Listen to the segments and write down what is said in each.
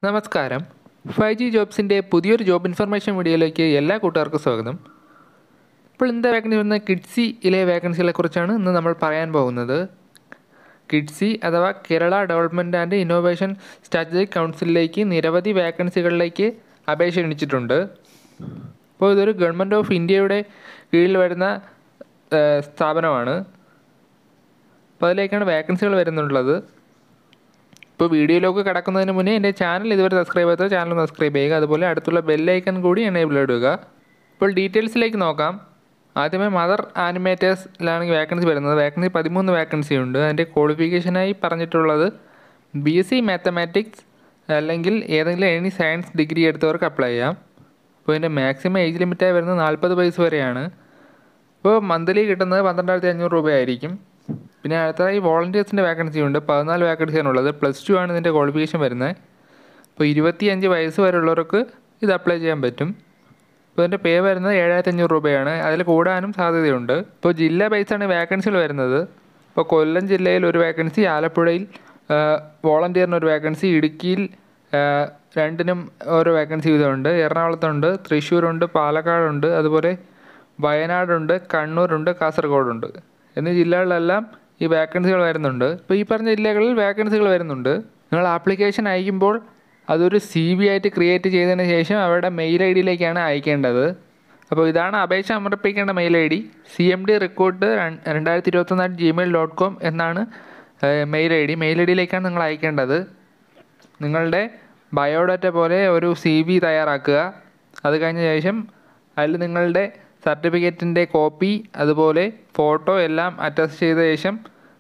നമസ്കാരം five G ജോബ്സിൻ്റെ പുതിയൊരു job information വീഡിയോയിലേക്ക് എല്ലാ കൂട്ടുകാർക്കും സ്വാഗതം ഇപ്പോൾ ഇന്നത്തെ വേക്കൻസി വരുന്ന കിഡ്സിയിലെ വേക്കൻസികളെ കുറിച്ചാണ് ഇന്ന് നമ്മൾ പറയാൻ പോകുന്നത് കിഡ്സി അഥവാ Kerala development and innovation strategic കൗൺസിലിലേക്ക് നിരവധി വേക്കൻസികളിലേക്ക് അപേക്ഷ ക്ഷണിച്ചിട്ടുണ്ട് അപ്പോൾ ഇതൊരു ഗവൺമെൻറ് ഓഫ് ഇന്ത്യയുടെ കീഴിൽ വരുന്ന ഏഹ്, സ്ഥാപനമാണ് അപ്പോൾ അതിലേക്കാണ് വേക്കൻസികൾ വരുന്നുള്ളത് ഇപ്പോൾ വീഡിയോയിലേക്ക് കിടക്കുന്നതിന് മുന്നേ എൻ്റെ ചാനൽ ഇതുവരെ സബ്സ്ക്രൈബ് ചെയ്താൽ ചാനൽ സബ്സ്ക്രൈബ് ചെയ്യുക അതുപോലെ അടുത്തുള്ള ബെല്ലൈക്കൺ കൂടി എനേബിൾ ഇടുക ഇപ്പോൾ ഡീറ്റെയിൽസിലേക്ക് നോക്കാം ആദ്യമേ മദർ ആനിമേറ്റേഴ്സിലാണ് വേക്കൻസി വരുന്നത് വേക്കൻസി പതിമൂന്ന് വേക്കൻസി ഉണ്ട് അതിൻ്റെ ക്വാളിഫിക്കേഷനായി പറഞ്ഞിട്ടുള്ളത് ബി എസ് സി മാത്തമാറ്റിക്സ് അല്ലെങ്കിൽ ഏതെങ്കിലും എനി സയൻസ് ഡിഗ്രി എടുത്തവർക്ക് അപ്ലൈ ചെയ്യാം അപ്പോൾ ഇതിൻ്റെ മാക്സിമം ഏജ് ലിമിറ്റായി വരുന്നത് നാൽപ്പത് വയസ്സ് വരെയാണ് ഇപ്പോൾ മന്ത്ലി കിട്ടുന്നത് പന്ത്രണ്ടായിരത്തി അഞ്ഞൂറ് രൂപയായിരിക്കും പിന്നെ അടുത്തതായി വോളണ്ടിയേഴ്സിൻ്റെ വേക്കൻസി ഉണ്ട് പതിനാല് വേക്കൻസിയാണുള്ളത് പ്ലസ് ടു ആണ് ഇതിൻ്റെ ക്വാളിഫിക്കേഷൻ വരുന്നത് അപ്പോൾ ഇരുപത്തിയഞ്ച് വയസ്സ് വരെയുള്ളവർക്ക് ഇത് അപ്ലൈ ചെയ്യാൻ പറ്റും ഇപ്പോൾ ഇതിൻ്റെ പേ വരുന്നത് ഏഴായിരത്തി അഞ്ഞൂറ് രൂപയാണ് അതിൽ കൂടാനും സാധ്യതയുണ്ട് ഇപ്പോൾ ജില്ല ബേസാണ് വേക്കൻസികൾ വരുന്നത് ഇപ്പോൾ കൊല്ലം ജില്ലയിൽ ഒരു വേക്കൻസി ആലപ്പുഴയിൽ വോളണ്ടിയറിന് ഒരു വേക്കൻസി ഇടുക്കിയിൽ ആ, രണ്ടിനും ഓരോ വേക്കൻസി വീതമുണ്ട് എറണാകുളത്തുണ്ട് തൃശ്ശൂരുണ്ട് പാലക്കാടുണ്ട് അതുപോലെ വയനാടുണ്ട് കണ്ണൂരുണ്ട് കാസർഗോഡുണ്ട് എന്നീ ജില്ലകളിലെല്ലാം ഈ വേക്കൻസികൾ വരുന്നുണ്ട് ഇപ്പോൾ ഈ പറഞ്ഞ ജില്ലകളിൽ വേക്കൻസികൾ വരുന്നുണ്ട് നിങ്ങൾ ആപ്ലിക്കേഷൻ അയക്കുമ്പോൾ അതൊരു സി വി ആയിട്ട് ക്രിയേറ്റ് ചെയ്തതിന് ശേഷം അവരുടെ മെയിൽ ഐ ഡിയിലേക്കാണ് അയക്കേണ്ടത് അപ്പോൾ ഇതാണ് അപേക്ഷ സമർപ്പിക്കേണ്ട mail I D C M D recruit രണ്ടായിരത്തി ഇരുപത്തൊന്ന് അറ്റ് ജിമെയിൽ ഡോട്ട് കോം എന്നാണ് mail I D mail I ഡിയിലേക്കാണ് നിങ്ങൾ അയക്കേണ്ടത് നിങ്ങളുടെ ബയോഡാറ്റ പോലെ ഒരു സി വി തയ്യാറാക്കുക അത് കഴിഞ്ഞ ശേഷം അതിൽ നിങ്ങളുടെ സർട്ടിഫിക്കറ്റിൻ്റെ കോപ്പി അതുപോലെ ഫോട്ടോ എല്ലാം അറ്റാച്ച് ചെയ്ത ശേഷം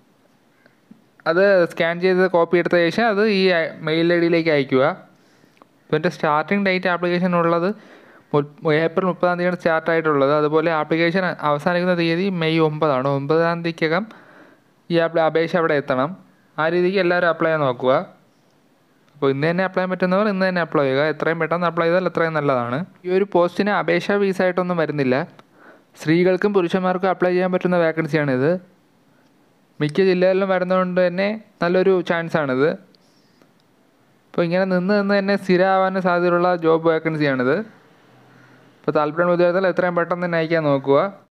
അത് സ്കാൻ ചെയ്ത് കോപ്പി എടുത്ത ശേഷം അത് ഈ മെയിൽ ഐ ഡിയിലേക്ക് അയക്കുക ഇപ്പോൾ എൻ്റെ സ്റ്റാർട്ടിംഗ് ഡേറ്റ് ആപ്ലിക്കേഷൻ ഉള്ളത് മു- ഏപ്രിൽ മുപ്പതാം തീയതിയാണ് സ്റ്റാർട്ട് ആയിട്ടുള്ളത് അതുപോലെ ആപ്ലിക്കേഷൻ അവസാനിക്കുന്ന തീയതി മെയ് ഒമ്പതാണ് ഒമ്പതാം തീയതിക്കകം ഈ ആപ്ലി അപേക്ഷ അവിടെ എത്തണം ആ രീതിക്ക് എല്ലാവരും അപ്ലൈ ചെയ്യാൻ നോക്കുക അപ്പോൾ ഇന്ന് തന്നെ അപ്ലൈ ചെയ്യാൻ പറ്റുന്നവർ ഇന്ന് തന്നെ അപ്ലൈ ചെയ്യുക എത്രയും പെട്ടെന്ന് അപ്ലൈ ചെയ്താൽ എത്രയും നല്ലതാണ് ഈ ഒരു പോസ്റ്റിന് അപേക്ഷാ ഫീസായിട്ടൊന്നും വരുന്നില്ല സ്ത്രീകൾക്കും പുരുഷന്മാർക്കും അപ്ലൈ ചെയ്യാൻ പറ്റുന്ന വേക്കൻസിയാണിത് മിക്ക ജില്ലകളിലും വരുന്നതുകൊണ്ട് തന്നെ നല്ലൊരു ചാൻസ് ആണിത് അപ്പോൾ ഇങ്ങനെ നിന്ന് നിന്ന് തന്നെ സ്ഥിരമാവാൻ സാധ്യതയുള്ള ജോബ് വേക്കൻസിയാണിത് അപ്പോൾ താല്പര്യം വിദ്യാർത്ഥികൾ എത്രയും പെട്ടെന്ന് തന്നെ അയക്കാൻ നോക്കുക